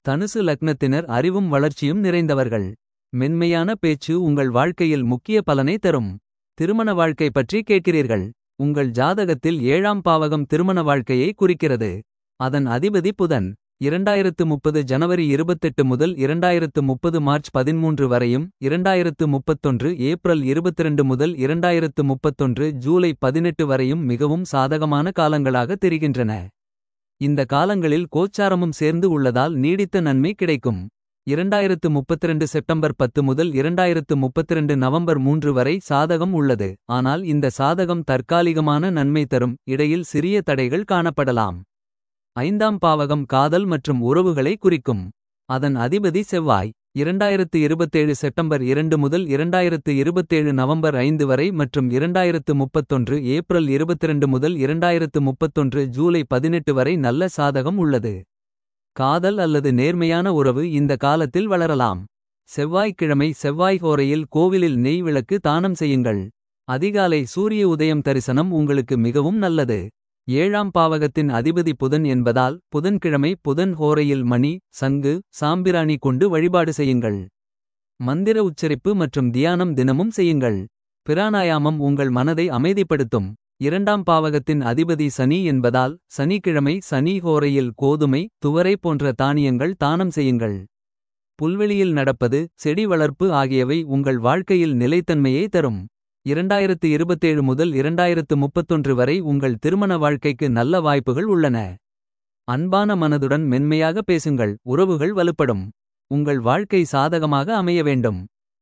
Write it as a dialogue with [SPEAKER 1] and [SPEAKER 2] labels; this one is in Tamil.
[SPEAKER 1] தனுசு லக்னத்தினர் அறிவும் வளர்ச்சியும் நிறைந்தவர்கள். மென்மையான பேச்சு உங்கள் வாழ்க்கையில் முக்கிய பலனை தரும். திருமண வாழ்க்கை பற்றி கேட்கிறீர்கள். உங்கள் ஜாதகத்தில் ஏழாம் பாவகம் திருமண வாழ்க்கையை குறிக்கிறது. அதன் அதிபதி புதன். 2030 ஜனவரி 28 முதல் 2030 மார்ச் 13 வரையும். 2031 ஏப்ரல் 22 முதல் 2031 ஜூலை 18 வரையும் மிகவும் சாதகமான காலங்களாக தெரிகின்றன. இந்த காலங்களில் கோச்சாரமும் சேர்ந்து உள்ளதால் நீடித்த நன்மை கிடைக்கும். 2032 செப்டம்பர் 10 முதல் 2032 நவம்பர் 3 வரை சாதகம் உள்ளது. ஆனால் இந்த சாதகம் தற்காலிகமான நன்மை தரும். இடையில் சிறிய தடைகள் காணப்படலாம். ஐந்தாம் பாவகம் காதல் மற்றும் உறவுகளை குறிக்கும். அதன் அதிபதி செவ்வாய். 2027 செப்டம்பர் 2 முதல் 2027 நவம்பர் 5 வரை மற்றும் 2031 ஏப்ரல் 22 முதல் 2031 ஜூலை 18 வரை நல்ல சாதகம் உள்ளது. காதல் அல்லது நேர்மையான உறவு இந்த காலத்தில் வளரலாம். செவ்வாய்க்கிழமை செவ்வாய் ஹோரையில் கோவிலில் நெய் விளக்கு தானம் செய்யுங்கள். அதிகாலை சூரிய உதயம் தரிசனம் உங்களுக்கு மிகவும் நல்லது. ஏழாம் பாவகத்தின் அதிபதி புதன் என்பதால் புதன்கிழமை புதன் ஹோரையில் மணி சங்கு சாம்பிராணி கொண்டு வழிபாடு செய்யுங்கள். மந்திர உச்சரிப்பு மற்றும் தியானம் தினமும் செய்யுங்கள். பிராணாயாமம் உங்கள் மனதை அமைதிப்படுத்தும். இரண்டாம் பாவகத்தின் அதிபதி சனி என்பதால் சனிக்கிழமை சனி ஹோரையில் கோதுமை துவரை போன்ற தானியங்கள் தானம் செய்யுங்கள். புல்வெளியில் நடப்பது செடி வளர்ப்பு ஆகியவை உங்கள் வாழ்க்கையில் நிலைத்தன்மையை தரும். 2027 முதல் 2031 வரை உங்கள் திருமண வாழ்க்கைக்கு நல்ல வாய்ப்புகள் உள்ளன. அன்பான மனதுடன் மென்மையாக பேசுங்கள் உறவுகள் வலுப்படும். உங்கள் வாழ்க்கை சாதகமாக அமைய வேண்டும்.